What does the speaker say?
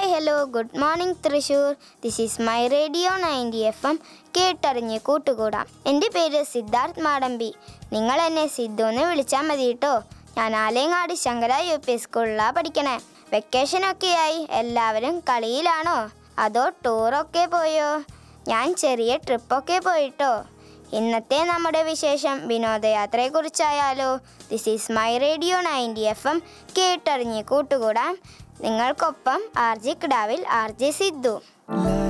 hi hello good morning Thrissur this is my radio ninety F M കേട്ടറിഞ്ഞ് കൂട്ടുകൂടാം എൻ്റെ പേര് സിദ്ധാർത്ഥ് മാടമ്പി നിങ്ങൾ എന്നെ സിദ്ധു എന്ന് വിളിച്ചാൽ മതി കേട്ടോ ഞാൻ ആലയങ്ങാടി ശങ്കര യു പി സ്കൂളിലാണ് പഠിക്കണേ വെക്കേഷനൊക്കെയായി എല്ലാവരും കളിയിലാണോ അതോ ടൂറൊക്കെ പോയോ ഞാൻ ചെറിയ ട്രിപ്പൊക്കെ പോയിട്ടോ ഇന്നത്തെ നമ്മുടെ വിശേഷം വിനോദയാത്രയെക്കുറിച്ചായാലോ this is my radio ninety F M കേട്ടറിഞ്ഞ് കൂട്ടുകൂടാൻ നിങ്ങൾക്കൊപ്പം ആർ ജെ കിടാവിൽ ആർ ജെ സിദ്ധു La